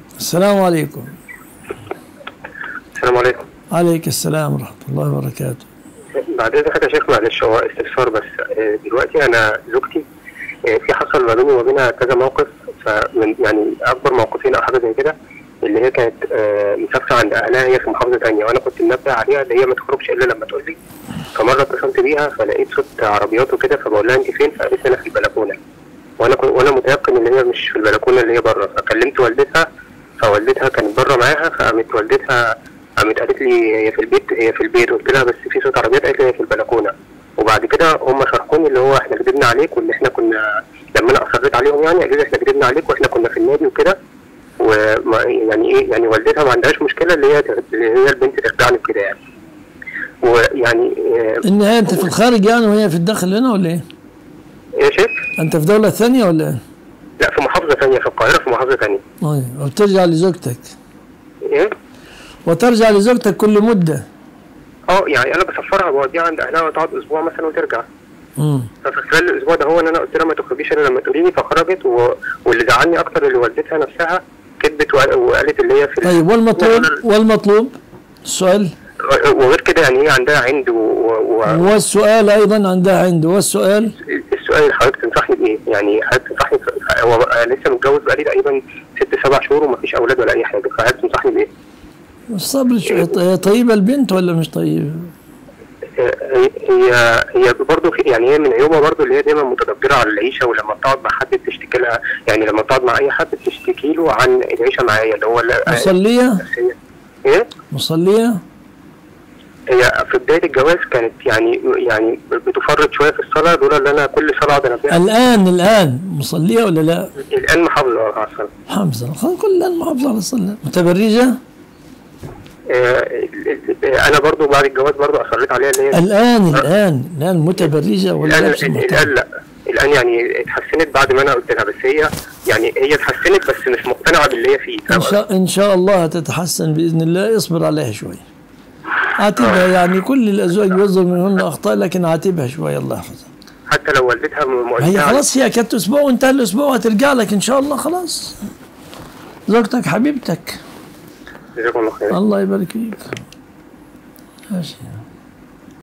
السلام عليكم السلام عليكم عليك السلام ورحمة الله وبركاته بعد اذنك يا شيخ معلش هو استفسار بس آه، دلوقتي انا زوجتي آه، في حصل ما بيني وما بينها كذا موقف فمن يعني اكبر موقفين او حاجه زي كده اللي هي كانت آه، مسافره عند اهلها هي في محافظه ثانيه وانا كنت منبه عليها اللي هي ما تخرجش الا لما تقول لي فمره اتصلت بيها فلقيت صوت عربيات وكده فبقول لها انت فين فقالت لي انا في البلكونه وانا كنت وانا متيقن ان هي مش في البلكونه اللي هي بره فكلمت والدتها فوالدتها كانت بره معاها فقامت والدتها قامت قالت لي هي في البيت هي في البيت قلت لها بس في صوت عربيات قالت لي هي في البلكونه وبعد كده هم شاركوني اللي هو احنا كدبنا عليك وان احنا كنا لما انا اصريت عليهم يعني قالوا لي احنا كدبنا عليك واحنا كنا في النادي وكده وما يعني ايه يعني والدتها ما عندهاش مشكله اللي هي اللي هي البنت ترجعني وكده يعني ويعني آه، النهاية أنت في الخارج يعني وهي في الداخل هنا ولا إيه؟ ايه يا شيخ؟ أنت في دولة ثانية ولا إيه؟ لا في محافظه ثانيه في القاهره في محافظه ثانيه طيب وبترجع لزوجتك ايه؟ وترجع لزوجتك كل مدة اه يعني انا بسفرها بوديها عند اهلها وتقعد اسبوع مثلا وترجع مم. ففي خلال الاسبوع ده هو ان انا قلت لها ما تخرجيش الا لما تقولي لي فخرجت و... واللي زعلني اكتر اللي والدتها نفسها كذبت وقال- وقالت اللي هي في طيب والمطلوب والمطلوب السؤال وغير كده يعني هي عندها عند و... و... و... والسؤال أيضا عندها عنده والسؤال السؤال اللي حضرتك تنصحني بايه؟ يعني حضرتك تنصحني في... هو بقى لسه متجوز بقالي تقريبا ست سبع شهور ومفيش اولاد ولا اي حاجه فحضرتك تنصحني بايه؟ الصبر شوية هي طيبة البنت ولا مش طيبة؟ هي هي هي برضه في يعني هي من عيوبها برضه اللي هي دايما متدبره على العيشه ولما بتقعد مع حد بتشتكي لها يعني لما بتقعد مع اي حد بتشتكي له عن العيشه معايا اللي هو ال- مصلية النفسية. ايه؟ مصلية هي في بدايه الجواز كانت يعني يعني بتفرط شويه في الصلاه دول اللي انا كل صلاه اقعد انبهها الآن الآن مصلية ولا لا؟ الان محافظه على الصلاه حمزة خلاص كل الآن محافظة على الصلاة متبرجة آه، انا برضو بعد الجواز برضو اصريت عليها اللي هي الآن الآن الآن متبرجة ولا الان لابسة الان محترم لا الان يعني اتحسنت بعد ما انا قلت لها بس هي يعني هي اتحسنت بس مش مقتنعه باللي هي فيه إن شاء إن شاء الله تتحسن بإذن الله اصبر عليها شوي عاتبها يعني كل الأزواج يصدر منهن أخطاء لكن عاتبها شوي الله يحفظها حتى لو والدتها م- هي مؤيدة خلاص هي كانت أسبوع وانتهى الأسبوع هترجع لك إن شاء الله خلاص زوجتك حبيبتك جزاكم الله خير الله يبارك فيك ماشي